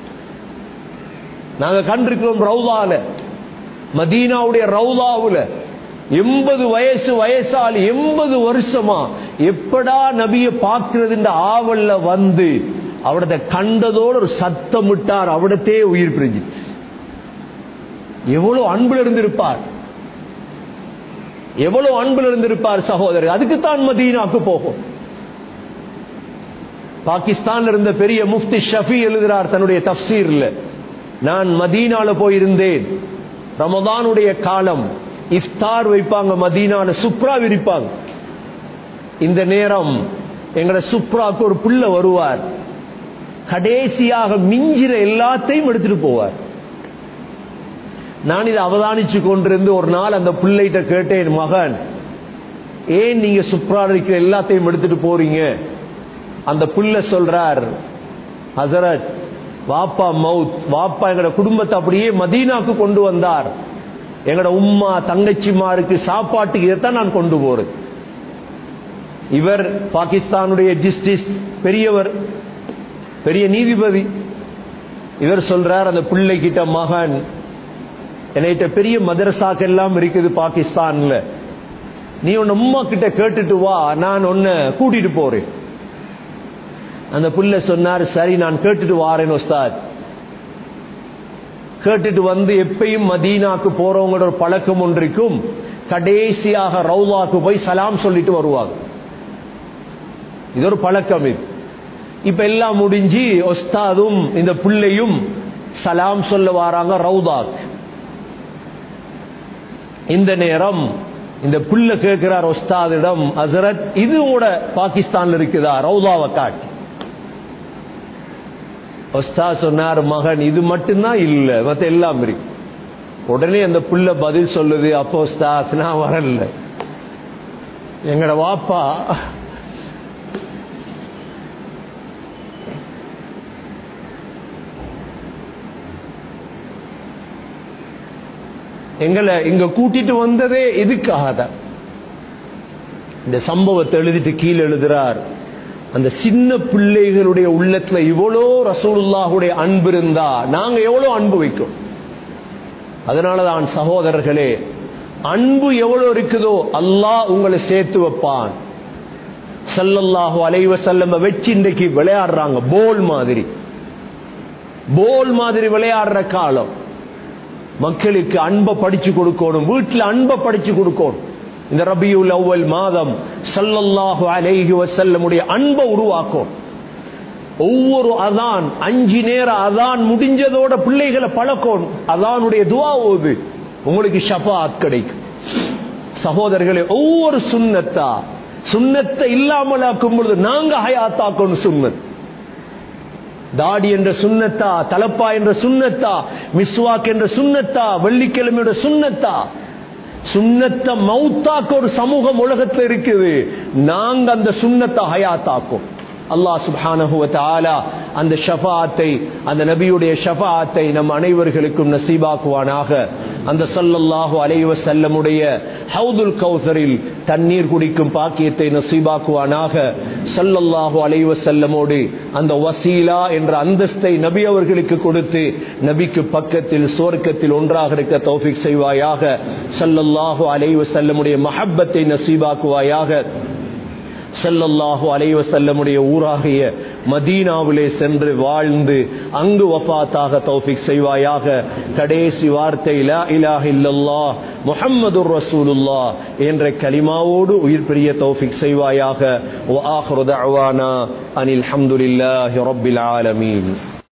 நாங்க கண்டிருக்கிறோம் ரவுதால மதீனாவுடைய ரவுதாவுல எண்பது வயசு வயசால் எண்பது வருஷமா எப்படா நபிய பார்க்கிறதுன்ற ஆவல்ல வந்து அவடத்தை கண்டதோடு ஒரு சத்தம் விட்டார் அவடத்தே உயிர் பிரிஞ்சிச்சு எவ்வளவு அன்புல இருந்திருப்பார் எவ்வளவு அன்புல இருந்திருப்பார் சகோதரர் அதுக்குத்தான் மதீனாக்கு போகும் பாகிஸ்தான் இருந்த பெரிய முஃப்தி ஷஃபி எழுதுறார் தன்னுடைய தப்சீர்ல நான் மதீனால போயிருந்தேன் ரமதானுடைய காலம் இஃப்தார் வைப்பாங்க மதீனால சுப்ரா விரிப்பாங்க இந்த நேரம் எங்கட சுப்ராக்கு ஒரு புள்ள வருவார் கடைசியாக மிஞ்சிற எல்லாத்தையும் எடுத்துட்டு போவார் நான் இதை அவதானிச்சு கொண்டிருந்து ஒரு நாள் அந்த பிள்ளைகிட்ட கேட்டேன் மகன் ஏன் நீங்க சுப்ரா இருக்கிற எல்லாத்தையும் எடுத்துட்டு போறீங்க அந்த புள்ள சொல்றார் ஹசரத் வாப்பா மவுத் வாப்பா எங்கட குடும்பத்தை அப்படியே மதீனாக்கு கொண்டு வந்தார் எங்கட உம்மா தங்கச்சிமாருக்கு சாப்பாட்டுக்கு இதைத்தான் நான் கொண்டு போறேன் இவர் பாகிஸ்தானுடைய ஜஸ்டிஸ் பெரியவர் பெரிய நீதிபதி இவர் சொல்றார் அந்த பிள்ளை கிட்ட மகன் என்கிட்ட பெரிய மதரசாக்கு எல்லாம் இருக்குது பாகிஸ்தான்ல நீ உன் அம்மா கிட்ட கேட்டுட்டு வா நான் உன்னை கூட்டிட்டு போறேன் அந்த புள்ள சொன்னார் சரி நான் கேட்டுட்டு வாரேன் உஸ்தாத் கேட்டுட்டு வந்து எப்பயும் மதீனாக்கு போறவங்களோட ஒரு பழக்கம் ஒன்றிக்கும் கடைசியாக ரவுலாக்கு போய் சலாம் சொல்லிட்டு வருவாங்க இது ஒரு பழக்கம் இது இப்ப எல்லாம் முடிஞ்சு ஒஸ்தாதும் இந்த பிள்ளையும் சலாம் சொல்ல வராங்க ரவுதாக் இந்த நேரம் இந்த புள்ள கேட்கிறார் ஒஸ்தாதிடம் அசரத் இது கூட பாகிஸ்தான்ல இருக்குதா ரவுதாவை காட்டி ஒஸ்தா சொன்னார் மகன் இது மட்டும்தான் இல்ல மத்த எல்லாம் இருக்கு உடனே அந்த புள்ள பதில் சொல்லுது அப்போ ஒஸ்தாத் நான் வரல எங்கட வாப்பா எங்களை இங்க கூட்டிட்டு வந்ததே இதுக்காக தான் இந்த சம்பவத்தை எழுதிட்டு கீழே எழுதுறார் அந்த சின்ன பிள்ளைகளுடைய உள்ளத்துல இவ்வளோ ரசூலுல்லாஹுடைய அன்பு இருந்தா நாங்க எவ்வளவு அன்பு வைக்கும் அதனாலதான் சகோதரர்களே அன்பு எவ்வளவு இருக்குதோ அல்லாஹ் உங்களை சேர்த்து வைப்பான் சல்லல்லாஹு அலைவ செல்லம வச்சு இன்றைக்கு விளையாடுறாங்க போல் மாதிரி போல் மாதிரி விளையாடுற காலம் மக்களுக்கு அன்பை படிச்சு கொடுக்கணும் வீட்டுல அன்பை படிச்சு கொடுக்கணும் இந்த ரபியுல் அவ்வல் மாதம் சல்லல்லாஹு அலைஹி வஸல்லமுடைய அன்பை உருவாக்கும் ஒவ்வொரு அதான் அஞ்சு நேர அதான் முடிஞ்சதோட பிள்ளைகளை பழக்கம் அதானுடைய துவா ஓது உங்களுக்கு ஷபாத் கிடைக்கும் சகோதரர்களே ஒவ்வொரு சுண்ணத்தா சுண்ணத்தை இல்லாமல் ஆக்கும் பொழுது நாங்க ஹயாத்தாக்கணும் சுண்ணத் தாடி என்ற சுண்ணத்தா தலப்பா என்ற சுண்ணத்தா மிஸ்வாக் என்ற சுண்ணத்தா வெள்ளிக்கிழமையோட சுண்ணத்தா சுண்ணத்த மௌத்தாக்க ஒரு சமூகம் உலகத்தில் இருக்குது நாங்க அந்த சுண்ணத்தை ஹயாத்தாக்கும் அல்லாஹ் சுப்ஹானஹு வ தஆலா அந்த ஷஃபாத்தை அந்த நபியுடைய ஷஃபாத்தை நம் அனைவர்களுக்கும் நசீபாக்குவானாக அந்த ஸல்லல்லாஹு அலைஹி வஸல்லமுடைய ஹவுதுல் கௌசரில் தண்ணீர் குடிக்கும் பாக்கியத்தை நசீபாக்குவானாக ஸல்லல்லாஹு அலைஹி வஸல்லமோடு அந்த வசீலா என்ற அந்தஸ்தை நபி அவர்களுக்கு கொடுத்து நபிக்கு பக்கத்தில் சுவர்க்கத்தில் ஒன்றாக இருக்க தௌஃபீக் செய்வாயாக ஸல்லல்லாஹு அலைஹி வஸல்லமுடைய மஹப்பத்தை நசீபாக்குவாயாக செல்லல்லாஹு அலைவசல்லமுடைய ஊராகிய மதீனாவிலே சென்று வாழ்ந்து அங்கு வஃபாத்தாக தௌஃபிக் செய்வாயாக கடைசி வார்த்தை லா இலாஹ இல்லல்லாஹ் முஹம்மதுர் ரசூலுல்லாஹ் என்ற கலிமாவோடு உயிர் பிரிய தௌஃபிக் செய்வாயாக வ ஆஹிரு தஅவானா அனில் ஹம்துலில்லாஹி ரப்பில் ஆலமீன்